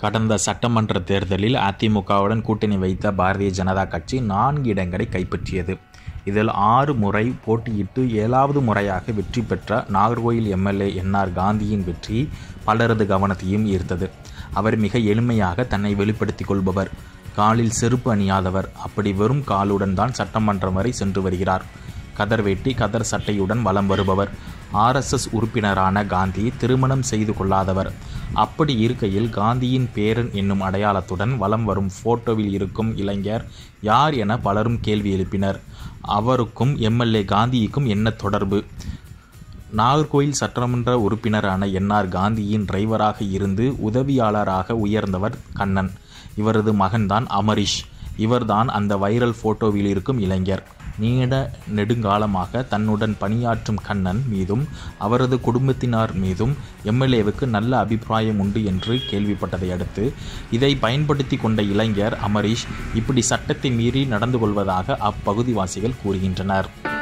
கடந்த சட்டமன்ற தேர்தலில் அதிமுகவுடன் கூட்டணி வைத்த பாரதிய ஜனதா கட்சி நான்கு இடங்களை கைப்பற்றியது இதில் ஆறு முறை போட்டியிட்டு ஏழாவது முறையாக வெற்றி பெற்ற நாகர்கோயில் எம்எல்ஏ என்ஆர் காந்தியின் வெற்றி பலரது கவனத்தையும் ஈர்த்தது அவர் மிக எளிமையாக தன்னை வெளிப்படுத்திக் கொள்பவர் காலில் செருப்பு அணியாதவர் அப்படி வெறும் காலுடன் தான் சட்டமன்றம் வரை சென்று வருகிறார் கதர் வேட்டி கதர் சட்டையுடன் வலம் வருபவர் ஆர்எஸ்எஸ் உறுப்பினரான காந்தி திருமணம் செய்து கொள்ளாதவர் அப்படி இருக்கையில் காந்தியின் பேரன் என்னும் அடையாளத்துடன் வலம் வரும் போட்டோவில் இருக்கும் இளைஞர் யார் என பலரும் கேள்வி எழுப்பினர் அவருக்கும் எம்எல்ஏ காந்திக்கும் என்ன தொடர்பு நாகர்கோயில் சட்டமன்ற உறுப்பினரான என்ஆர் காந்தியின் டிரைவராக இருந்து உதவியாளராக உயர்ந்தவர் கண்ணன் இவரது மகன்தான் அமரீஷ் இவர்தான் அந்த வைரல் போட்டோவில் இருக்கும் இளைஞர் நீண்ட நெடுங்காலமாக தன்னுடன் பணியாற்றும் கண்ணன் மீதும் அவரது குடும்பத்தினர் மீதும் எம்எல்ஏவுக்கு நல்ல அபிப்பிராயம் உண்டு என்று கேள்விப்பட்டதை அடுத்து இதை பயன்படுத்தி கொண்ட இளைஞர் அமரீஷ் இப்படி சட்டத்தை மீறி நடந்து கொள்வதாக அப்பகுதிவாசிகள் கூறுகின்றனர்